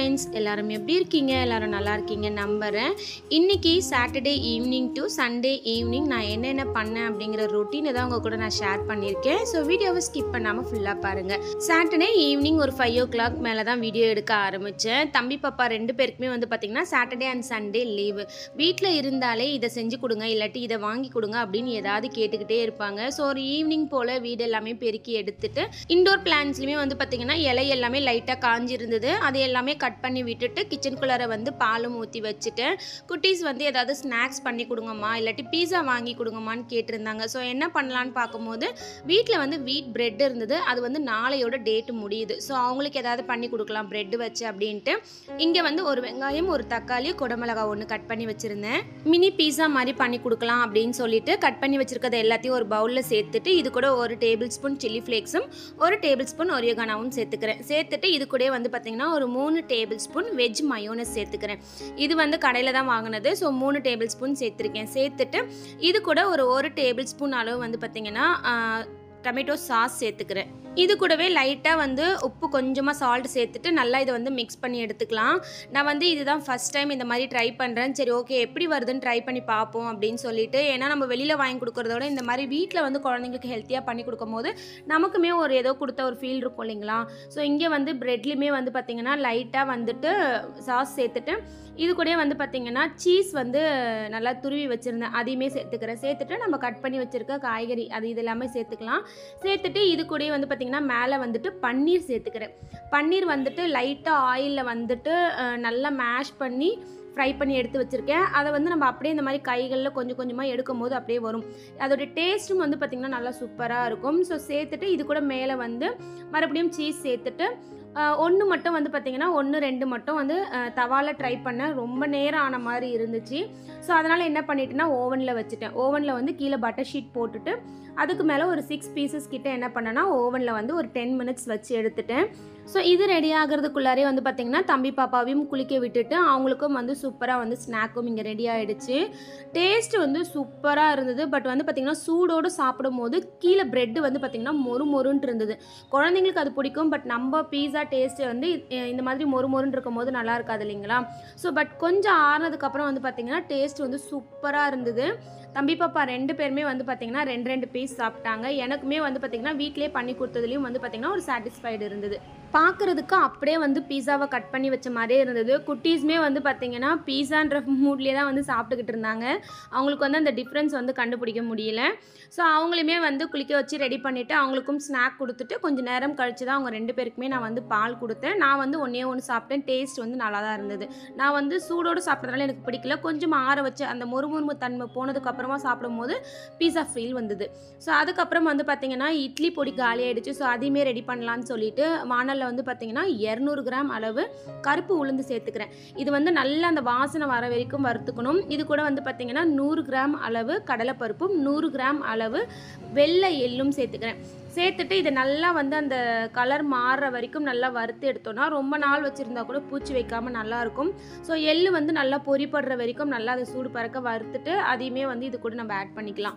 friends எல்லாரும் எப்படி இருக்கீங்க எல்லாரும் நல்லா இருக்கீங்க நம்புகிறேன் இன்றைக்கி Saturday evening to Sunday evening நான் என்னென்ன பண்ணேன் அப்படிங்கிற ரொட்டீனை தான் உங்கள் கூட நான் ஷேர் பண்ணியிருக்கேன் ஸோ வீடியோவை ஸ்கிப் பண்ணாமல் ஃபுல்லாக பாருங்கள் சாட்டர்டே ஈவினிங் ஒரு ஃபைவ் ஓ கிளாக் மேலே தான் வீடியோ எடுக்க ஆரம்பித்தேன் தம்பி பாப்பா ரெண்டு பேருக்குமே வந்து பார்த்திங்கன்னா சாட்டர்டே அண்ட் சண்டே லீவு வீட்டில் இருந்தாலே இதை செஞ்சு கொடுங்க இல்லாட்டி இதை வாங்கி கொடுங்க அப்படின்னு ஏதாவது கேட்டுக்கிட்டே இருப்பாங்க ஸோ ஒரு ஈவினிங் போல் வீடு எல்லாமே பெருக்கி எடுத்துட்டு இண்டோர் பிளான்ஸ்லையுமே வந்து பார்த்திங்கன்னா இலை எல்லாமே லைட்டாக காஞ்சிருந்தது அது எல்லாமே கட் பண்ணி விட்டுட்டு கிச்சனுக்குள்ளார வந்து பாலும் ஊற்றி வச்சுட்டேன் குட்டீஸ் வந்து ஏதாவது ஸ்நாக்ஸ் பண்ணி கொடுங்கம்மா இல்லாட்டி பீஸா வாங்கி கொடுங்கம்மான்னு கேட்டிருந்தாங்க ஸோ என்ன பண்ணலான்னு பார்க்கும்போது வீட்டில் வந்து வீட் பிரெட் இருந்தது அது வந்து நாளையோட டேட்டு முடியுது ஸோ அவங்களுக்கு ஏதாவது பண்ணி கொடுக்கலாம் பிரெட் வச்சு அப்படின்ட்டு இங்கே வந்து ஒரு வெங்காயம் ஒரு தக்காளி குடமிளகா ஒன்று கட் பண்ணி வச்சுருந்தேன் மினி பீஸா மாதிரி பண்ணி கொடுக்கலாம் அப்படின்னு சொல்லிட்டு கட் பண்ணி வச்சுருக்கதை எல்லாத்தையும் ஒரு பவுலில் சேர்த்துட்டு இது கூட ஒரு டேபிள் ஸ்பூன் சில்லி ஃப்ளேக்ஸும் ஒரு டேபிள் ஸ்பூன் ஒரியகானாவும் சேர்த்துக்கிறேன் சேர்த்துட்டு இது கூட வந்து பார்த்திங்கன்னா ஒரு மூணு டேபிள் ஸ்பூன் வெஜ் மயோனஸ் சேர்த்துக்கிறேன் இது வந்து கடையில் தான் வாங்கினது ஸோ மூணு டேபிள் ஸ்பூன் சேர்த்துருக்கேன் சேர்த்துட்டு இது கூட ஒரு ஒரு டேபிள் ஸ்பூன் அளவு வந்து பார்த்திங்கன்னா டொமேட்டோ சாஸ் சேர்த்துக்கிறேன் இது கூடவே லைட்டாக வந்து உப்பு கொஞ்சமாக சால்ட் சேர்த்துட்டு நல்லா இதை வந்து மிக்ஸ் பண்ணி எடுத்துக்கலாம் நான் வந்து இதுதான் ஃபஸ்ட் டைம் இந்த மாதிரி ட்ரை பண்ணுறேன் சரி ஓகே எப்படி வருதுன்னு ட்ரை பண்ணி பார்ப்போம் அப்படின்னு சொல்லிட்டு ஏன்னா நம்ம வெளியில் வாங்கி கொடுக்குறதோட இந்த மாதிரி வீட்டில் வந்து குழந்தைங்களுக்கு ஹெல்த்தியாக பண்ணி கொடுக்கும்போது நமக்குமே ஒரு ஏதோ கொடுத்த ஒரு ஃபீல் இருக்கும் இல்லைங்களா ஸோ இங்கே வந்து ப்ரெட்லேயுமே வந்து பார்த்திங்கன்னா லைட்டாக வந்துட்டு சாஸ் சேர்த்துட்டு இது கூடயே வந்து பார்த்திங்கன்னா சீஸ் வந்து நல்லா துருவி வச்சுருந்தேன் அதையுமே சேர்த்துக்கிறேன் சேர்த்துட்டு நம்ம கட் பண்ணி வச்சுருக்க காய்கறி அது இது எல்லாமே சேர்த்துக்கலாம் சேர்த்துட்டு இது கூடயே வந்து பார்த்திங்கன்னா மேலே வந்துட்டு பன்னீர் சேர்த்துக்கிறேன் பன்னீர் வந்துட்டு லைட்டாக ஆயிலில் வந்துட்டு அஹ், நல்லா மேஷ் பண்ணி ஃப்ரை பண்ணி எடுத்து வச்சுருக்கேன் அதை வந்து நம்ம அப்படியே இந்த மாதிரி கைகளில் கொஞ்சம் கொஞ்சமாக எடுக்கும் போது அப்படியே வரும் அதோட டேஸ்ட்டும் வந்து பார்த்திங்கன்னா நல்லா சூப்பராக இருக்கும் ஸோ சேர்த்துட்டு இது கூட மேலே வந்து மறுபடியும் சீஸ் சேர்த்துட்டு ஒன்று மட்டும் வந்து பார்த்திங்கன்னா ஒன்று ரெண்டு மட்டும் வந்து தவாவில் ட்ரை பண்ணேன் ரொம்ப நேரம் ஆன மாதிரி இருந்துச்சு ஸோ அதனால் என்ன பண்ணிட்டேன்னா ஓவனில் வச்சுட்டேன் ஓவனில் வந்து கீழே பட்டர் ஷீட் போட்டுட்டு அதுக்கு மேலே ஒரு சிக்ஸ் பீசஸ் கிட்ட என்ன பண்ணேன்னா ஓவனில் வந்து ஒரு டென் மினிட்ஸ் வச்சு எடுத்துட்டேன் ஸோ இது ரெடி ஆகிறதுக்குள்ளாரே வந்து பார்த்திங்கன்னா தம்பி பாப்பாவையும் குளிக்க விட்டுட்டு அவங்களுக்கும் வந்து சூப்பராக வந்து ஸ்நாக்கும் இங்கே ரெடி ஆகிடுச்சு டேஸ்ட் வந்து சூப்பராக இருந்தது பட் வந்து பார்த்திங்கன்னா சூடோடு சாப்பிடும் போது கீழே ப்ரெட்டு வந்து பார்த்திங்கன்னா மொறு மொறுன்ட்டு இருந்தது குழந்தைங்களுக்கு அது பிடிக்கும் பட் நம்ம பீஸா டேஸ்ட்டு வந்து இ- இந்த மாதிரி மொறு மொறுன்னு இருக்கும் போது நல்லா இருக்காது இல்லைங்களா ஸோ பட் கொஞ்சம் ஆறுனதுக்கப்புறம் வந்து பார்த்திங்கன்னா டேஸ்ட் வந்து சூப்பராக இருந்தது தம்பி பாப்பா ரெண்டு பேருமே வந்து பார்த்திங்கன்னா ரெண்டு ரெண்டு பீஸ் சாப்பிட்டாங்க எனக்குமே வந்து பார்த்திங்கன்னா வீட்டிலே பண்ணி கொடுத்ததுலேயும் வந்து பார்த்திங்கன்னா ஒரு சாட்டிஸ்ஃபைடு இருந்தது பார்க்குறதுக்கு அப்படியே வந்து பீஸாவை கட் பண்ணி வச்ச மாதிரியே இருந்தது குட்டீஸுமே வந்து பார்த்திங்கன்னா பீஸான்ற மூட்லேயே தான் வந்து சாப்பிட்டுக்கிட்டு இருந்தாங்க அவங்களுக்கு வந்து அந்த டிஃப்ரென்ஸ் வந்து கண்டுபிடிக்க முடியல ஸோ அவங்களுமே வந்து குளிக்க வச்சு ரெடி பண்ணிவிட்டு அவங்களுக்கும் ஸ்நாக் கொடுத்துட்டு கொஞ்சம் நேரம் கழிச்சு தான் அவங்க ரெண்டு பேருக்குமே நான் வந்து பால் கொடுத்தேன் நான் வந்து ஒன்றே ஒன்று சாப்பிட்டேன் டேஸ்ட் வந்து நல்லா தான் இருந்தது நான் வந்து சூடோடு சாப்பிட்றதுனால எனக்கு பிடிக்கல கொஞ்சம் ஆற வச்சு அந்த மொறுமுறுமு தன்மை போனதுக்கப்புறமா சாப்பிடும்போது பீஸா ஃபீல் வந்தது ஸோ அதுக்கப்புறம் வந்து பார்த்திங்கன்னா இட்லி பொடி காலி ஆயிடுச்சு ஸோ அதையுமே ரெடி பண்ணலான்னு சொல்லிட்டு வானலில் வந்து பார்த்திங்கன்னா இரநூறு கிராம் அளவு கருப்பு உளுந்து சேர்த்துக்கிறேன் இது வந்து நல்லா அந்த வாசனை வர வரைக்கும் வறுத்துக்கணும் இது கூட வந்து பார்த்திங்கன்னா நூறு கிராம் அளவு கடலைப்பருப்பும் நூறு கிராம் அளவு வெள்ளை எள்ளும் சேர்த்துக்கிறேன் சேர்த்துட்டு இதை நல்லா வந்து அந்த கலர் மாறுற வரைக்கும் நல்லா வறுத்து எடுத்தோம்னா ரொம்ப நாள் வச்சுருந்தா கூட பூச்சி வைக்காமல் நல்லாயிருக்கும் ஸோ எள்ளு வந்து நல்லா பொரிப்படுற வரைக்கும் நல்லா அதை சூடு பறக்க வறுத்துட்டு அதையுமே வந்து இது கூட நம்ம ஆட் பண்ணிக்கலாம்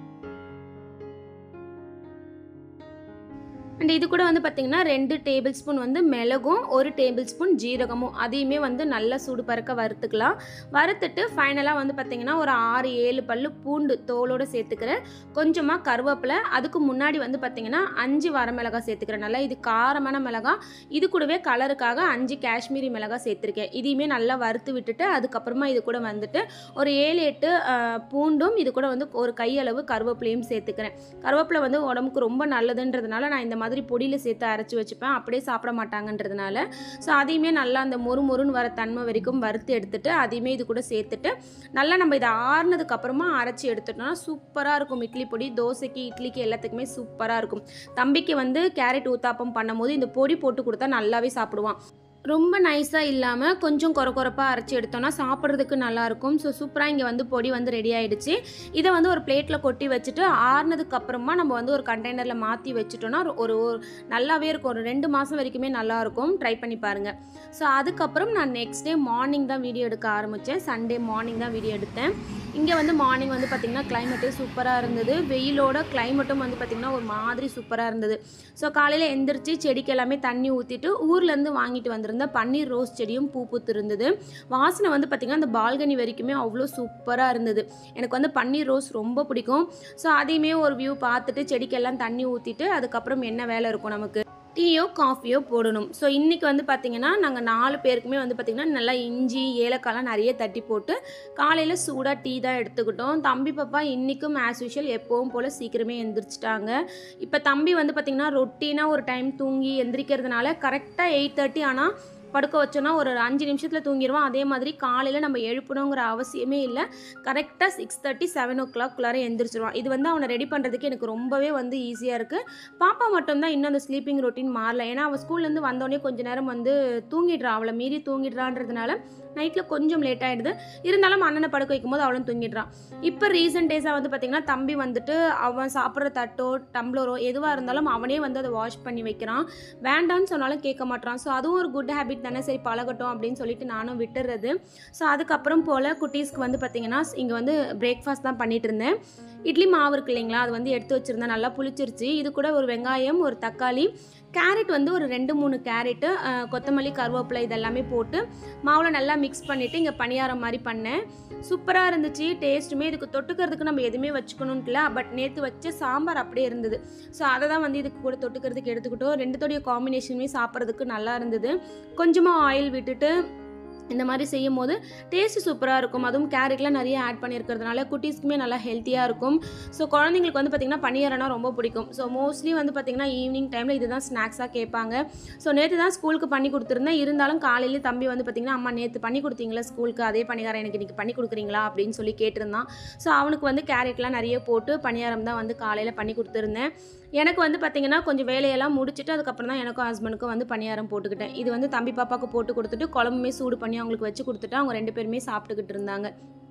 அண்ட் இது கூட வந்து பார்த்திங்கன்னா ரெண்டு டேபிள் ஸ்பூன் வந்து மிளகும் ஒரு டேபிள் ஸ்பூன் ஜீரகமும் அதையுமே வந்து நல்லா சூடு பறக்க வறுத்துக்கலாம் வறுத்துட்டு ஃபைனலாக வந்து பார்த்திங்கன்னா ஒரு ஆறு ஏழு பல்லு பூண்டு தோலோடு சேர்த்துக்கிறேன் கொஞ்சமாக கருவேப்பிலை அதுக்கு முன்னாடி வந்து பார்த்திங்கன்னா அஞ்சு வரமிளகாய் சேர்த்துக்கிறேன் நல்லா இது காரமான மிளகாய் இது கூடவே கலருக்காக அஞ்சு காஷ்மீரி மிளகாய் சேர்த்துருக்கேன் இதையுமே நல்லா வறுத்து விட்டுட்டு அதுக்கப்புறமா இது கூட வந்துட்டு ஒரு ஏழு எட்டு ஆஹ், பூண்டும் இது கூட வந்து ஒரு கையளவு கருவேப்பிலையும் சேர்த்துக்கிறேன் கருவேப்பிலை வந்து உடம்புக்கு ரொம்ப நல்லதுன்றதுனால நான் இந்த மாதிரி பொடியில் சேர்த்து அரைச்சி வச்சுப்பேன் அப்படியே சாப்பிட மாட்டாங்கன்றதுனால ஸோ அதையுமே நல்லா அந்த மொறு மொறுன்னு வர தன்மை வரைக்கும் வறுத்து எடுத்துட்டு அதையுமே இது கூட சேர்த்துட்டு நல்லா நம்ம இதை ஆறுனதுக்கு அப்புறமா அரைச்சி எடுத்துட்டோம்னா சூப்பராக இருக்கும் இட்லி பொடி தோசைக்கு இட்லிக்கு எல்லாத்துக்குமே சூப்பராக இருக்கும் தம்பிக்கு வந்து கேரட் ஊத்தாப்பம் பண்ணும்போது இந்த பொடி போட்டு கொடுத்தா நல்லாவே சாப்பிடுவான் ரொம்ப நைஸாக இல்லாமல் கொஞ்சம் கொர கொரப்பாக அரைச்சி எடுத்தோம்னா சாப்பிட்றதுக்கு நல்லாயிருக்கும் ஸோ சூப்பராக இங்கே வந்து பொடி வந்து ரெடி ஆயிடுச்சு இதை வந்து ஒரு பிளேட்டில் கொட்டி வச்சுட்டு ஆறுனதுக்கு அப்புறமா நம்ம வந்து ஒரு கண்டெய்னரில் மாற்றி வச்சுட்டோம்னா ஒரு ஒரு நல்லாவே இருக்கும் ஒரு ரெண்டு மாதம் வரைக்குமே நல்லாயிருக்கும் ட்ரை பண்ணி பாருங்கள் ஸோ அதுக்கப்புறம் நான் நெக்ஸ்ட் டே மார்னிங் தான் வீடியோ எடுக்க ஆரம்பித்தேன் சண்டே மார்னிங் தான் வீடியோ எடுத்தேன் இங்கே வந்து மார்னிங் வந்து பார்த்திங்கன்னா கிளைமேட்டே சூப்பராக இருந்தது வெயிலோட கிளைமேட்டும் வந்து பார்த்திங்கன்னா ஒரு மாதிரி சூப்பராக இருந்தது ஸோ காலையில் எந்திரிச்சு செடிக்கு எல்லாமே தண்ணி ஊற்றிட்டு ஊர்லேருந்து வாங்கிட்டு வந்திருந்த பன்னீர் ரோஸ் செடியும் பூ பூத்து இருந்தது வாசனை வந்து பார்த்திங்கன்னா அந்த பால்கனி வரைக்குமே அவ்வளோ சூப்பராக இருந்தது எனக்கு வந்து பன்னீர் ரோஸ் ரொம்ப பிடிக்கும் ஸோ அதையுமே ஒரு வியூ பார்த்துட்டு செடிக்கெல்லாம் தண்ணி ஊற்றிட்டு அதுக்கப்புறம் என்ன வேலை இருக்கும் நமக்கு டீயோ காஃபியோ போடணும் ஸோ இன்றைக்கி வந்து பார்த்திங்கன்னா நாங்கள் நாலு பேருக்குமே வந்து பார்த்திங்கன்னா நல்லா இஞ்சி ஏலக்காய்லாம் நிறைய தட்டி போட்டு காலையில் சூடாக டீ தான் எடுத்துக்கிட்டோம் தம்பி பாப்பா இன்றைக்கும் ஆஸ் யூஷுவல் எப்போவும் போல் சீக்கிரமே எந்திரிச்சிட்டாங்க இப்போ தம்பி வந்து பார்த்திங்கன்னா ரொட்டீனாக ஒரு டைம் தூங்கி எந்திரிக்கிறதுனால கரெக்டாக எயிட் தேர்ட்டி ஆனால் படுக்க வச்சோன்னா ஒரு அஞ்சு நிமிஷத்தில் தூங்கிடுவோம் அதே மாதிரி காலையில் நம்ம எழுப்பணுங்கிற அவசியமே இல்லை கரெக்டாக சிக்ஸ் தேர்ட்டி செவன் ஓ கிளாக்குள்ளார எந்திரிச்சிருவான் இது வந்து அவனை ரெடி பண்ணுறதுக்கு எனக்கு ரொம்பவே வந்து ஈஸியாக இருக்குது பாப்பா மட்டும்தான் இன்னும் அந்த ஸ்லீப்பிங் ரொட்டீன் மாறல ஏன்னா அவள் ஸ்கூல்லேருந்து வந்தோடனே கொஞ்ச நேரம் வந்து தூங்கிடுறான் அவளை மீறி தூங்கிடுறான்றதுனால நைட்டில் கொஞ்சம் லேட் ஆகிடுது இருந்தாலும் அண்ணனை படுக்க வைக்கும்போது அவளும் தூங்கிடுறான் இப்போ ரீசெண்ட் டேஸாக வந்து பார்த்திங்கன்னா தம்பி வந்துட்டு அவன் சாப்பிட்ற தட்டோ டம்ளரோ எதுவாக இருந்தாலும் அவனே வந்து அதை வாஷ் பண்ணி வைக்கிறான் வேண்டான்னு சொன்னாலும் கேட்க மாட்டான் ஸோ அதுவும் ஒரு குட் ஹேபிட் தானே சரி பழகட்டும் அப்படின்னு சொல்லிட்டு நானும் விட்டுறது ஸோ அதுக்கப்புறம் போல் குட்டீஸ்க்கு வந்து பார்த்திங்கன்னா இங்கே வந்து பிரேக்ஃபாஸ்ட் தான் பண்ணிட்டு இருந்தேன் இட்லி மாவு இருக்கு இல்லைங்களா அது வந்து எடுத்து வச்சுருந்தேன் நல்லா புளிச்சிருச்சு இது கூட ஒரு வெங்காயம் ஒரு தக்காளி கேரட் வந்து ஒரு ரெண்டு மூணு கேரட்டு அஹ், கொத்தமல்லி கருவேப்பிலை இதெல்லாமே போட்டு மாவில் நல்லா மிக்ஸ் பண்ணிவிட்டு இங்கே பணியாரம் மாதிரி பண்ணேன் சூப்பராக இருந்துச்சு டேஸ்ட்டுமே இதுக்கு தொட்டுக்கிறதுக்கு நம்ம எதுவுமே வச்சுக்கணுன்ட்டுல பட் நேற்று வச்ச சாம்பார் அப்படியே இருந்தது ஸோ அதை தான் வந்து இதுக்கு கூட தொட்டுக்கிறதுக்கு எடுத்துக்கிட்டோம் ரெண்டுத்தோடைய காம்பினேஷனுமே சாப்பிட்றதுக்கு நல்லா இருந்தது கொஞ்சமாக ஆயில் விட்டுட்டு இந்த மாதிரி செய்யும் போது டேஸ்ட் சூப்பராக இருக்கும் அதுவும் கேரட்லாம் நிறைய ஆட் பண்ணியிருக்கிறதுனால குட்டீஸ்க்குமே நல்லா ஹெல்த்தியாக இருக்கும் ஸோ குழந்தைங்களுக்கு வந்து பார்த்திங்கன்னா பனியாரனா ரொம்ப பிடிக்கும் ஸோ மோஸ்ட்லி வந்து பார்த்திங்கன்னா ஈவினிங் டைமில் இதுதான் ஸ்நாக்ஸாக கேட்பாங்க ஸோ நேற்று தான் ஸ்கூலுக்கு பண்ணி கொடுத்துருந்தேன் இருந்தாலும் காலையிலே தம்பி வந்து பார்த்திங்கன்னா அம்மா நேற்று பண்ணி கொடுத்தீங்களா ஸ்கூலுக்கு அதே பணியாரம் எனக்கு இன்றைக்கி பண்ணி கொடுக்குறீங்களா அப்படின்னு சொல்லி கேட்டிருந்தான் ஸோ அவனுக்கு வந்து கேரட்லாம் நிறைய போட்டு பணியாரம் தான் வந்து காலையில் பண்ணி கொடுத்துருந்தேன் எனக்கு வந்து பார்த்திங்கன்னா கொஞ்சம் வேலையெல்லாம் முடிச்சுட்டு அதுக்கப்புறம் தான் எனக்கும் ஹஸ்பண்டுக்கும் வந்து பணியாரம் போட்டுக்கிட்டேன் இது வந்து தம்பி பாப்பாவுக்கு போட்டு கொடுத்துட்டு குழம்புமே சூடு பண்ணி அவங்களுக்கு வச்சு கொடுத்துட்டு அவங்க ரெண்டு பேருமே சாப்பிட்டுக்கிட்டு இருந்தாங்க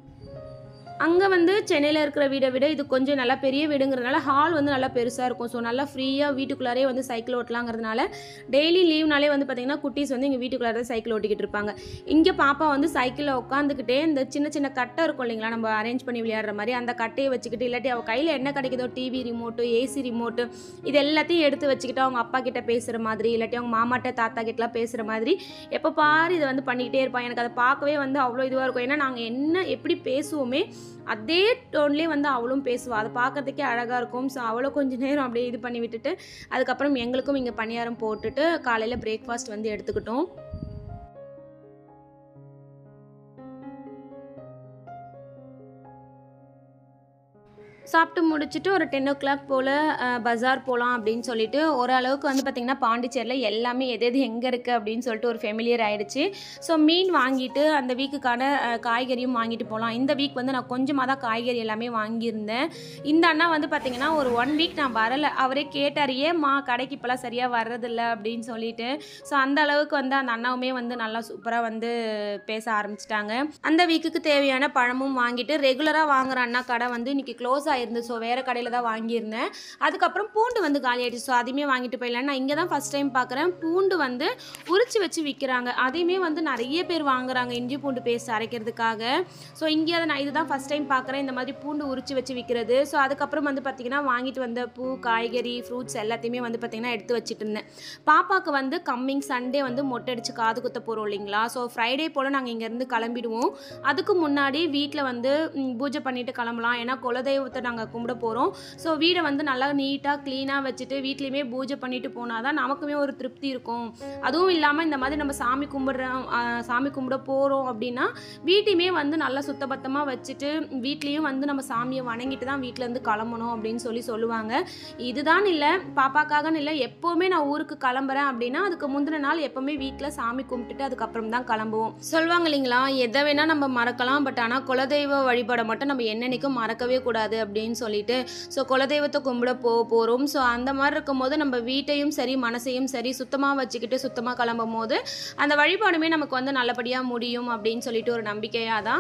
அங்கே வந்து சென்னையில் இருக்கிற வீடை விட இது கொஞ்சம் நல்லா பெரிய வீடுங்கிறதுனால ஹால் வந்து நல்லா பெருசாக இருக்கும் ஸோ நல்லா ஃப்ரீயாக வீட்டுக்குள்ளாரே வந்து சைக்கிள் ஓட்டலாங்கிறதுனால டெய்லி லீவ்னாலே வந்து பார்த்திங்கன்னா குட்டீஸ் வந்து இங்கே வீட்டுக்குள்ளார தான் சைக்கிள் ஓட்டிக்கிட்டு இருப்பாங்க இங்கே பாப்பா வந்து சைக்கிளில் உட்காந்துக்கிட்டே இந்த சின்ன சின்ன கட்டை இருக்கும் இல்லைங்களா நம்ம அரேஞ்ச் பண்ணி விளையாடுற மாதிரி அந்த கட்டையை வச்சுக்கிட்டு இல்லாட்டி அவள் கையில் என்ன கிடைக்குதோ டிவி ரிமோட்டு ஏசி ரிமோட்டு இது எல்லாத்தையும் எடுத்து வச்சுக்கிட்டு அவங்க அப்பா கிட்ட பேசுகிற மாதிரி இல்லாட்டி அவங்க மாமாட்ட தாத்தா கிட்டலாம் பேசுகிற மாதிரி எப்போ பாரு இதை வந்து பண்ணிக்கிட்டே இருப்பான் எனக்கு அதை பார்க்கவே வந்து அவ்வளோ இதுவாக இருக்கும் ஏன்னா நாங்கள் என்ன எப்படி பேசுவோமே அதே டோன்லேயே வந்து அவளும் பேசுவாள் அதை பார்க்கறதுக்கே அழகாக இருக்கும் ஸோ அவளை கொஞ்சம் நேரம் அப்படியே இது பண்ணி விட்டுட்டு அதுக்கப்புறம் எங்களுக்கும் இங்கே பணியாரம் போட்டுட்டு காலையில் பிரேக்ஃபாஸ்ட் வந்து எடுத்துக்கிட்டோம் சாப்பிட்டு முடிச்சுட்டு ஒரு டென் ஓ கிளாக் போல் பஜார் போகலாம் அப்படின்னு சொல்லிட்டு ஓரளவுக்கு வந்து பார்த்திங்கன்னா பாண்டிச்சேரியில் எல்லாமே எது எது எங்கே இருக்குது அப்படின்னு சொல்லிட்டு ஒரு ஃபெமிலியர் ஆயிடுச்சு ஸோ மீன் வாங்கிட்டு அந்த வீக்குக்கான அஹ், காய்கறியும் வாங்கிட்டு போகலாம் இந்த வீக் வந்து நான் கொஞ்சமாக தான் காய்கறி எல்லாமே வாங்கியிருந்தேன் இந்த அண்ணா வந்து பார்த்திங்கன்னா ஒரு ஒன் வீக் நான் வரலை அவரே கேட்டார் ஏம்மா கடைக்கு இப்போலாம் சரியாக வர்றதில்ல அப்படின்னு சொல்லிட்டு ஸோ அந்த அளவுக்கு வந்து அந்த அண்ணாவுமே வந்து நல்லா சூப்பராக வந்து பேச ஆரம்பிச்சிட்டாங்க அந்த வீக்குக்கு தேவையான பழமும் வாங்கிட்டு ரெகுலராக வாங்குற அண்ணா கடை வந்து இன்னைக்கு க்ளோஸ் ஆயிருந்து ஸோ வேறு கடையில் தான் வாங்கியிருந்தேன் அதுக்கப்புறம் பூண்டு வந்து காலி ஆயிடுச்சு ஸோ அதையுமே வாங்கிட்டு போயிடலாம் நான் இங்கே தான் ஃபஸ்ட் டைம் பார்க்குறேன் பூண்டு வந்து உரிச்சு வச்சு விற்கிறாங்க அதையுமே வந்து நிறைய பேர் வாங்குறாங்க இஞ்சி பூண்டு பேஸ்ட் அரைக்கிறதுக்காக ஸோ இங்கே அதை நான் இதுதான் ஃபஸ்ட் டைம் பார்க்குறேன் இந்த மாதிரி பூண்டு உரிச்சு வச்சு விற்கிறது ஸோ அதுக்கப்புறம் வந்து பார்த்திங்கன்னா வாங்கிட்டு வந்த பூ காய்கறி ஃப்ரூட்ஸ் எல்லாத்தையுமே வந்து பார்த்திங்கன்னா எடுத்து வச்சுட்டு இருந்தேன் பாப்பாவுக்கு வந்து கம்மிங் சண்டே வந்து மொட்டை அடிச்சு காது குத்த போகிறோம் இல்லைங்களா ஸோ ஃப்ரைடே போல் நாங்கள் இங்கேருந்து கிளம்பிடுவோம் அதுக்கு முன்னாடி வீட்டில் வந்து ம், பூஜை பண்ணிட்டு கிளம்பலாம் ஏன்னா குலதெய்வத்தை நாங்கள் கும்பிட போகிறோம் ஸோ வீடை வந்து நல்லா நீட்டாக க்ளீனாக வச்சுட்டு வீட்லேயுமே பூஜை பண்ணிட்டு போனால் தான் நமக்குமே ஒரு திருப்தி இருக்கும் அதுவும் இல்லாமல் இந்த மாதிரி நம்ம சாமி கும்பிட்றோம் ஆ, சாமி கும்பிட போகிறோம் அப்படின்னா வீட்டையுமே வந்து நல்லா சுத்தபத்தமாக வச்சுட்டு வீட்லேயும் வந்து நம்ம சாமியை வணங்கிட்டு தான் வீட்டிலேருந்து கிளம்பணும் அப்படின்னு சொல்லி சொல்லுவாங்க இதுதான் இல்லை பாப்பாக்காகன்னு இல்லை எப்போவுமே நான் ஊருக்கு கிளம்புறேன் அப்படின்னா அதுக்கு முந்தின நாள் எப்போவுமே வீட்டில் சாமி கும்பிட்டுட்டு அதுக்கப்புறம் தான் கிளம்புவோம் சொல்லுவாங்க இல்லைங்களா எதை வேணால் நம்ம மறக்கலாம் பட் ஆனால் குலதெய்வ வழிபாடை மட்டும் நம்ம என்னன்னைக்கும் மறக்கவே கூடாது அப்படின்னு சொல்லிட்டு ஸோ குலதெய்வத்தை கும்பிட போ போகிறோம் ஸோ அந்த மாதிரி இருக்கும்போது நம்ம வீட்டையும் சரி மனசையும் சரி சுத்தமாக வச்சுக்கிட்டு சுத்தமாக கிளம்பும் போது அந்த வழிபாடுமே நமக்கு வந்து நல்லபடியாக முடியும் அப்படின்னு சொல்லிட்டு ஒரு நம்பிக்கையாக தான்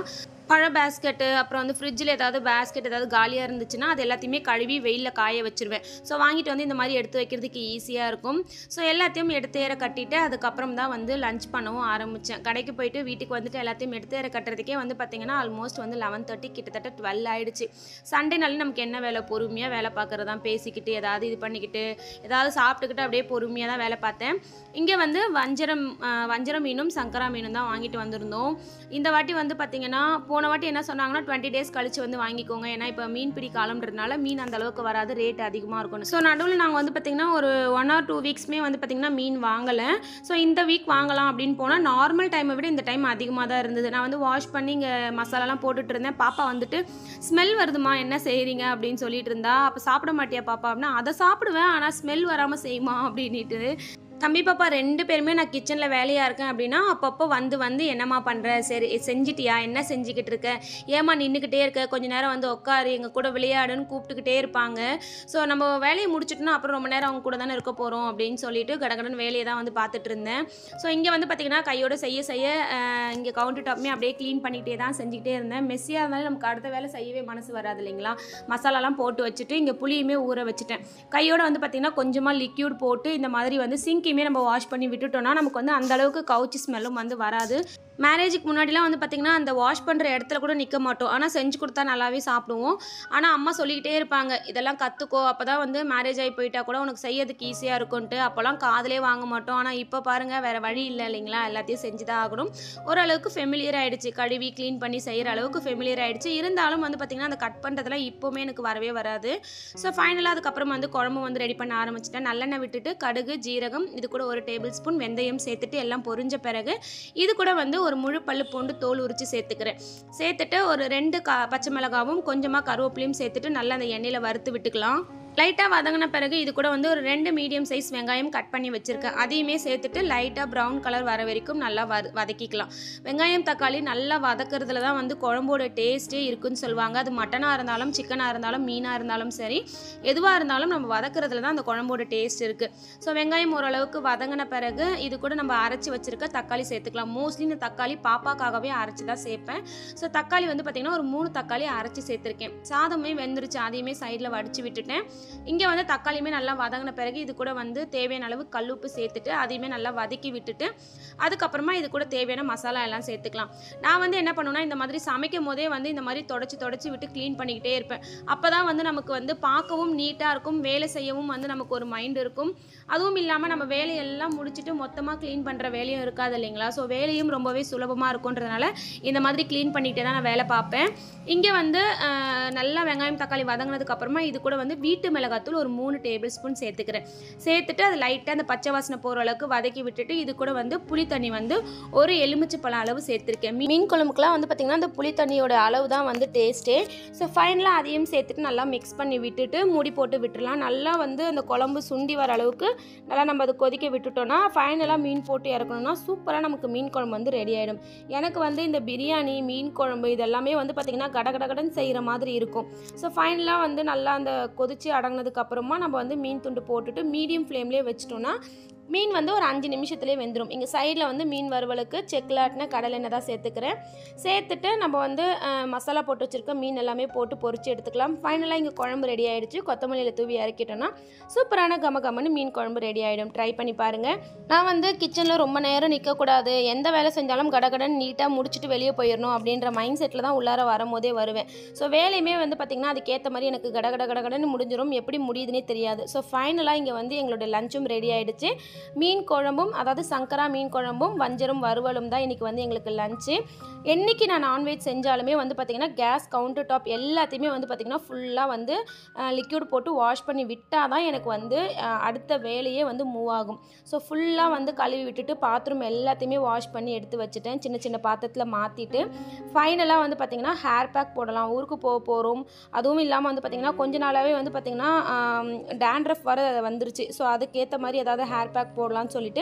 பழ பேஸ்கெட்டு அப்புறம் வந்து ஃப்ரிட்ஜில் ஏதாவது பேஸ்கெட் ஏதாவது காலியாக இருந்துச்சுன்னா அது எல்லாத்தையுமே கழுவி வெயிலில் காய வச்சிருவேன் ஸோ வாங்கிட்டு வந்து இந்த மாதிரி எடுத்து வைக்கிறதுக்கு ஈஸியாக இருக்கும் ஸோ எல்லாத்தையும் எடுத்து ஏற கட்டிட்டு அதுக்கப்புறம் தான் வந்து லஞ்ச் பண்ணவும் ஆரம்பித்தேன் கடைக்கு போயிட்டு வீட்டுக்கு வந்துட்டு எல்லாத்தையும் எடுத்து ஏற கட்டுறதுக்கே வந்து பார்த்திங்கன்னா ஆல்மோஸ்ட் வந்து லெவன் தேர்ட்டி கிட்டத்தட்ட டுவெல் ஆயிடுச்சு சண்டே நாள் நமக்கு என்ன வேலை பொறுமையாக வேலை பார்க்குறது தான் பேசிக்கிட்டு ஏதாவது இது பண்ணிக்கிட்டு ஏதாவது சாப்பிட்டுக்கிட்டு அப்படியே பொறுமையாக தான் வேலை பார்த்தேன் இங்கே வந்து வஞ்சரம் அஹ், வஞ்சரம் மீனும் சங்கரா மீனும் தான் வாங்கிட்டு வந்திருந்தோம் இந்த வாட்டி வந்து பார்த்திங்கன்னா போன வாட்டி என்ன சொன்னாங்கன்னா டுவெண்ட்டி டேஸ் கழிச்சு வந்து வாங்கிக்கோங்க ஏன்னா இப்போ மீன் பிடி காலம்ன்றதுனால மீன் அந்த அளவுக்கு வராது ரேட் அதிகமாக இருக்கும் ஸோ நடுவில் நாங்கள் வந்து பார்த்திங்கன்னா ஒரு ஒன் ஆர் டூ வீக்ஸ்மே வந்து பார்த்திங்கன்னா மீன் வாங்கலை ஸோ இந்த வீக் வாங்கலாம் அப்படின்னு போனால் நார்மல் டைமை விட இந்த டைம் அதிகமாக தான் இருந்தது நான் வந்து வாஷ் பண்ணி இங்கே மசாலாலாம் போட்டுட்டு இருந்தேன் பாப்பா வந்துட்டு ஸ்மெல் வருதுமா என்ன செய்கிறீங்க அப்படின்னு சொல்லிட்டு இருந்தா அப்போ சாப்பிட மாட்டியா பாப்பா அப்படின்னா அதை சாப்பிடுவேன் ஆனால் ஸ்மெல் வராமல் செய்யுமா அப்படின்ட்டு தம்பி பாப்பா ரெண்டு பேருமே நான் கிச்சனில் வேலையாக இருக்கேன் அப்படின்னா அப்பப்போ வந்து வந்து என்னம்மா பண்ணுற சரி செஞ்சிட்டியா என்ன செஞ்சுக்கிட்டு இருக்க ஏம்மா நின்றுக்கிட்டே இருக்க கொஞ்ச நேரம் வந்து உட்காரு எங்கள் கூட விளையாடுன்னு கூப்பிட்டுக்கிட்டே இருப்பாங்க ஸோ நம்ம வேலையை முடிச்சிட்டோம்னா அப்புறம் ரொம்ப நேரம் அவங்க கூட தானே இருக்க போகிறோம் அப்படின்னு சொல்லிட்டு கடகடன் வேலையை தான் வந்து பார்த்துட்டு இருந்தேன் ஸோ இங்கே வந்து பார்த்திங்கன்னா கையோட செய்ய செய்ய அஹ், இங்கே கவுண்டர் டாப்புமே அப்படியே க்ளீன் பண்ணிக்கிட்டே தான் செஞ்சுக்கிட்டே இருந்தேன் மெஸ்ஸியாக இருந்தாலும் நமக்கு அடுத்த வேலை செய்யவே மனசு வராது இல்லைங்களா மசாலாலாம் போட்டு வச்சுட்டு இங்கே புளியுமே ஊற வச்சுட்டேன் கையோட வந்து பார்த்திங்கன்னா கொஞ்சமாக லிக்யூட் போட்டு இந்த மாதிரி வந்து சிங்கையுமே நம்ம வாஷ் பண்ணி விட்டுட்டோம்னா நமக்கு வந்து அந்த அளவுக்கு கவுச்சி ஸ்மெல்லும் வந்து வராது மேரேஜுக்கு முன்னாடிலாம் வந்து பார்த்திங்கன்னா அந்த வாஷ் பண்ணுற இடத்துல கூட நிற்க மாட்டோம் ஆனால் செஞ்சு கொடுத்தா நல்லாவே சாப்பிடுவோம் ஆனால் அம்மா சொல்லிக்கிட்டே இருப்பாங்க இதெல்லாம் கற்றுக்கோ அப்போ தான் வந்து மேரேஜ் ஆகி போயிட்டா கூட உனக்கு செய்யறதுக்கு ஈஸியாக இருக்கும்ன்ட்டு அப்போல்லாம் காதலே வாங்க மாட்டோம் ஆனால் இப்போ பாருங்கள் வேறு வழி இல்லை இல்லைங்களா எல்லாத்தையும் செஞ்சு தான் ஆகணும் ஓரளவுக்கு ஃபெமிலியர் ஆயிடுச்சு கழுவி க்ளீன் பண்ணி செய்கிற அளவுக்கு ஃபெமிலியர் ஆயிடுச்சு இருந்தாலும் வந்து பார்த்திங்கன்னா அந்த கட் பண்ணுறதுலாம் இப்போவுமே எனக்கு வரவே வராது ஸோ ஃபைனலாக அதுக்கப்புறம் வந்து குழம்பு வந்து ரெடி பண்ண ஆரம்பிச்சிட்டேன் நல்லெண்ணெய் விட்டுட்டு கடுகு ஜீரகம் இது கூட ஒரு டேபிள் ஸ்பூன் வெந்தயம் சேர்த்துட்டு எல்லாம் பொரிஞ்ச பிறகு இது கூட வந்து ஒரு முழு பல்லு பூண்டு தோல் உரித்து சேர்த்துக்கிறேன் சேர்த்துட்டு ஒரு ரெண்டு கா பச்சை மிளகாவும் கொஞ்சமாக கருவேப்பிலையும் சேர்த்துட்டு நல்லா அந்த எண்ணெயில் வறுத்து விட்டுக்கலாம் லைட்டாக வதங்கின பிறகு இது கூட வந்து ஒரு ரெண்டு மீடியம் சைஸ் வெங்காயம் கட் பண்ணி வச்சுருக்கேன் அதையுமே சேர்த்துட்டு லைட்டாக ப்ரௌன் கலர் வர வரைக்கும் நல்லா வத வதக்கிக்கலாம் வெங்காயம் தக்காளி நல்லா வதக்குறதுல தான் வந்து குழம்போட டேஸ்ட்டே இருக்குன்னு சொல்லுவாங்க அது மட்டனாக இருந்தாலும் சிக்கனாக இருந்தாலும் மீனாக இருந்தாலும் சரி எதுவாக இருந்தாலும் நம்ம வதக்குறதுல தான் அந்த குழம்போட டேஸ்ட் இருக்குது ஸோ வெங்காயம் ஓரளவுக்கு வதங்கின பிறகு இது கூட நம்ம அரைச்சி வச்சுருக்க தக்காளி சேர்த்துக்கலாம் மோஸ்ட்லி இந்த தக்காளி பாப்பாக்காகவே அரைச்சி தான் சேர்ப்பேன் ஸோ தக்காளி வந்து பார்த்திங்கன்னா ஒரு மூணு தக்காளி அரைச்சி சேர்த்துருக்கேன் சாதமே வெந்துருச்சு அதையுமே சைடில் வடித்து விட்டுட்டேன் இங்கே வந்து தக்காளியுமே நல்லா வதங்கின பிறகு இது கூட வந்து தேவையான அளவு கல்லுப்பு சேர்த்துட்டு அதையுமே நல்லா வதக்கி விட்டுட்டு அதுக்கப்புறமா இது கூட தேவையான மசாலா எல்லாம் சேர்த்துக்கலாம் நான் வந்து என்ன பண்ணுவேன்னா இந்த மாதிரி சமைக்கும் போதே வந்து இந்த மாதிரி தொடச்சி தொடச்சி விட்டு க்ளீன் பண்ணிக்கிட்டே இருப்பேன் அப்போ தான் வந்து நமக்கு வந்து பார்க்கவும் நீட்டாக இருக்கும் வேலை செய்யவும் வந்து நமக்கு ஒரு மைண்ட் இருக்கும் அதுவும் இல்லாமல் நம்ம வேலையெல்லாம் முடிச்சுட்டு மொத்தமாக க்ளீன் பண்ணுற வேலையும் இருக்காது இல்லைங்களா ஸோ வேலையும் ரொம்பவே சுலபமாக இருக்குன்றதுனால இந்த மாதிரி க்ளீன் பண்ணிகிட்டே தான் நான் வேலை பார்ப்பேன் இங்கே வந்து அஹ், நல்லா வெங்காயம் தக்காளி வதங்கினதுக்கு அப்புறமா இது கூட வந்து வீட்டு மிளகாத்தூள் ஒரு மூணு டேபிள் ஸ்பூன் சேர்த்துக்கிறேன் சேர்த்துட்டு அது லைட்டாக அந்த பச்சை வாசனை போகிற அளவுக்கு வதக்கி விட்டுட்டு இது கூட வந்து புளி தண்ணி வந்து ஒரு எலுமிச்சை பழம் அளவு சேர்த்துருக்கேன் மீ- மீன் குழம்புக்குலாம் வந்து பார்த்திங்கன்னா அந்த புளி தண்ணியோட அளவு தான் வந்து டேஸ்ட்டே ஸோ ஃபைனலாக அதையும் சேர்த்துட்டு நல்லா மிக்ஸ் பண்ணி விட்டுட்டு மூடி போட்டு விட்டுறலாம் நல்லா வந்து அந்த குழம்பு சுண்டி வர அளவுக்கு நல்லா நம்ம அதை கொதிக்க விட்டுட்டோம்னா ஃபைனலாக மீன் போட்டு இறக்கணும்னா சூப்பராக நமக்கு மீன் குழம்பு வந்து ரெடி ஆகிடும் எனக்கு வந்து இந்த பிரியாணி மீன் குழம்பு இதெல்லாமே வந்து பார்த்திங்கன்னா கடகடகடன்னு செய்கிற மாதிரி இருக்கும் ஸோ ஃபைனலாக வந்து நல்லா அந்த கொதிச்சு அடங்கினதுக்கு அப்புறமா நம்ம வந்து மீன் துண்டு போட்டுட்டு மீடியம் ஃப்ளேம்லேயே வச்சிட்டோம்னா மீன் வந்து ஒரு அஞ்சு நிமிஷத்துலேயே வெந்துடும் இங்கே சைடில் வந்து மீன் வறுவலுக்கு செக்லாட்டின கடலை எண்ணெய் தான் சேர்த்துக்கிறேன் சேர்த்துட்டு நம்ம வந்து அஹ், மசாலா போட்டு வச்சுருக்க மீன் எல்லாமே போட்டு பொரிச்சு எடுத்துக்கலாம் ஃபைனலாக இங்கே குழம்பு ரெடி ஆயிடுச்சு கொத்தமல்லியில் தூவி இறக்கிட்டோன்னா சூப்பரான கம கமன்னு மீன் குழம்பு ரெடி ஆகிடும் ட்ரை பண்ணி பாருங்கள் நான் வந்து கிச்சனில் ரொம்ப நேரம் நிற்கக்கூடாது எந்த வேலை செஞ்சாலும் கடகடன் நீட்டாக முடிச்சுட்டு வெளியே போயிடணும் அப்படின்ற மைண்ட் செட்டில் தான் உள்ளார வரும்போதே வருவேன் ஸோ வேலையுமே வந்து பார்த்திங்கன்னா அதுக்கேற்ற மாதிரி எனக்கு கடகட கடகடன்னு முடிஞ்சிடும் எப்படி முடியுதுன்னே தெரியாது ஸோ ஃபைனலாக இங்கே வந்து எங்களோட லஞ்சும் ரெடி ஆயிடுச்சு மீன் குழம்பும் அதாவது சங்கரா மீன் குழம்பும் வஞ்சரம் வறுவலும் தான் இன்றைக்கி வந்து எங்களுக்கு லஞ்சு என்னைக்கு நான் நான்வெஜ் செஞ்சாலுமே வந்து பார்த்திங்கன்னா கேஸ் கவுண்டர் டாப் எல்லாத்தையுமே வந்து பார்த்திங்கன்னா ஃபுல்லாக வந்து லிக்யூட் போட்டு வாஷ் பண்ணி விட்டால் தான் எனக்கு வந்து அஹ், அடுத்த வேலையே வந்து மூவ் ஆகும் ஸோ ஃபுல்லாக வந்து கழுவி விட்டுட்டு பாத்ரூம் எல்லாத்தையுமே வாஷ் பண்ணி எடுத்து வச்சுட்டேன் சின்ன சின்ன பாத்திரத்தில் மாற்றிட்டு ஃபைனலாக வந்து பார்த்திங்கன்னா ஹேர் பேக் போடலாம் ஊருக்கு போக போகிறோம் அதுவும் இல்லாமல் வந்து பார்த்திங்கன்னா கொஞ்ச நாளாகவே வந்து பார்த்திங்கன்னா டேண்ட்ரஃப் வர வந்துருச்சு ஸோ அதுக்கேற்ற மாதிரி ஏதாவது ஹேர் பேக் போடலாம்னு சொல்லிட்டு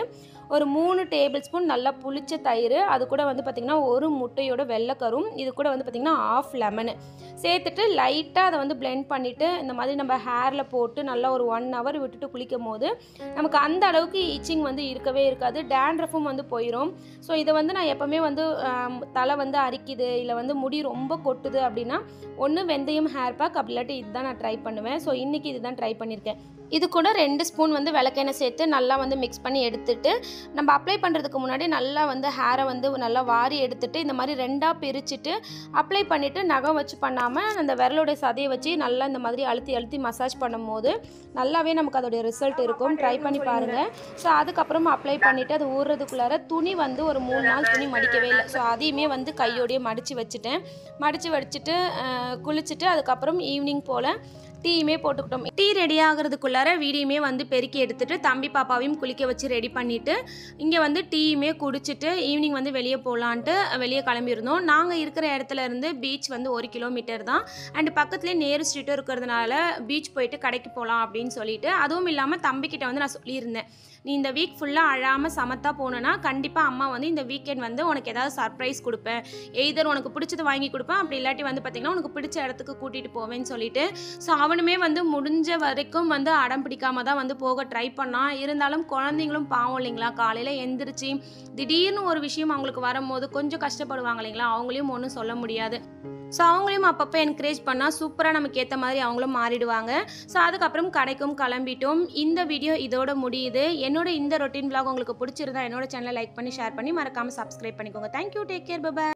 ஒரு மூணு டேபிள் ஸ்பூன் நல்லா புளிச்ச தயிர் அது கூட வந்து பார்த்திங்கன்னா ஒரு முட்டையோட வெள்ளைக்கரும் இது கூட வந்து பார்த்திங்கன்னா ஆஃப் லெமனு சேர்த்துட்டு லைட்டாக அதை வந்து blend பண்ணிவிட்டு இந்த மாதிரி நம்ம ஹேரில் போட்டு நல்லா ஒரு ஒன் ஹவர் விட்டுட்டு குளிக்கும் போது நமக்கு அந்த அளவுக்கு இச்சிங் வந்து இருக்கவே இருக்காது டேண்ட்ரஃபும் வந்து போயிடும் ஸோ இதை வந்து நான் எப்போவுமே வந்து ஆம், தலை வந்து அரிக்குது இல்லை வந்து முடி ரொம்ப கொட்டுது அப்படின்னா ஒன்று வெந்தயம் ஹேர் பேக் அப்படி இல்லாட்டி இதுதான் நான் ட்ரை பண்ணுவேன் ஸோ இன்றைக்கி இதுதான் ட்ரை பண்ணியிருக்கேன் இது கூட ரெண்டு ஸ்பூன் வந்து விளக்கெண்ணெய் சேர்த்து நல்லா வந்து மிக்ஸ் பண்ணி எடுத்துட்டு நம்ம அப்ளை பண்ணுறதுக்கு முன்னாடி நல்லா வந்து ஹேரை வந்து நல்லா வாரி எடுத்துட்டு இந்த மாதிரி ரெண்டாக பிரிச்சுட்டு அப்ளை பண்ணிவிட்டு நகம் வச்சு பண்ணாமல் அந்த விரலோடைய சதையை வச்சு நல்லா இந்த மாதிரி அழுத்தி அழுத்தி மசாஜ் பண்ணும்போது நல்லாவே நமக்கு அதோடைய ரிசல்ட் இருக்கும் ட்ரை பண்ணி பாருங்கள் ஸோ அதுக்கப்புறம் அப்ளை பண்ணிவிட்டு அது ஊறுறதுக்குள்ளார துணி வந்து ஒரு மூணு நாள் துணி மடிக்கவே இல்லை ஸோ அதையுமே வந்து கையோடையே மடித்து வச்சுட்டேன் மடித்து வச்சுட்டு அஹ், குளிச்சுட்டு அதுக்கப்புறம் ஈவினிங் போல் டீயுமே போட்டுக்கிட்டோம் டீ ரெடி ஆகிறதுக்குள்ளார வீடியுமே வந்து பெருக்கி எடுத்துட்டு தம்பி பாப்பாவையும் குளிக்க வச்சு ரெடி பண்ணிட்டு இங்கே வந்து டீயுமே குடிச்சிட்டு ஈவினிங் வந்து வெளியே போகலான்ட்டு வெளியே கிளம்பியிருந்தோம் நாங்கள் இருக்கிற இடத்துல இருந்து பீச் வந்து ஒரு கிலோமீட்டர் தான் அண்ட் பக்கத்துலேயே நேரு ஸ்ட்ரீட்டும் இருக்கிறதுனால பீச் போயிட்டு கடைக்கு போகலாம் அப்படின்னு சொல்லிட்டு அதுவும் இல்லாமல் தம்பிக்கிட்ட வந்து நான் சொல்லியிருந்தேன் நீ இந்த வீக் ஃபுல்லாக அழாமல் சமத்தா போனேன்னா கண்டிப்பாக அம்மா வந்து இந்த வீக்கெண்ட் வந்து உனக்கு ஏதாவது சர்ப்ரைஸ் கொடுப்பேன் எய்தர் உனக்கு பிடிச்சது வாங்கி கொடுப்பேன் அப்படி இல்லாட்டி வந்து பார்த்திங்கன்னா உனக்கு பிடிச்ச இடத்துக்கு கூட்டிகிட்டு போவேன்னு சொல்லிட்டு ஸோ அவனுமே வந்து முடிஞ்ச வரைக்கும் வந்து அடம் பிடிக்காம தான் வந்து போக ட்ரை பண்ணான் இருந்தாலும் குழந்தைங்களும் பாவம் இல்லைங்களா காலையில் எந்திரிச்சு திடீர்னு ஒரு விஷயம் அவங்களுக்கு வரும்போது கொஞ்சம் கஷ்டப்படுவாங்க இல்லைங்களா அவங்களையும் ஒன்றும் சொல்ல முடியாது ஸோ அவங்களையும் அப்பப்போ என்கரேஜ் பண்ணால் சூப்பராக நமக்கு ஏற்ற மாதிரி அவங்களும் மாறிடுவாங்க ஸோ அதுக்கப்புறம் கடைக்கும் கிளம்பிட்டோம் இந்த வீடியோ இதோட முடியுது என்னோட இந்த ரொட்டீன் vlog உங்களுக்கு பிடிச்சிருந்தா என்னோட சேனலை லைக் பண்ணி ஷேர் பண்ணி மறக்காமல் சப்ஸ்கிரைப் பண்ணிக்கோங்க தேங்க்யூ டேக் கேர் பபாய்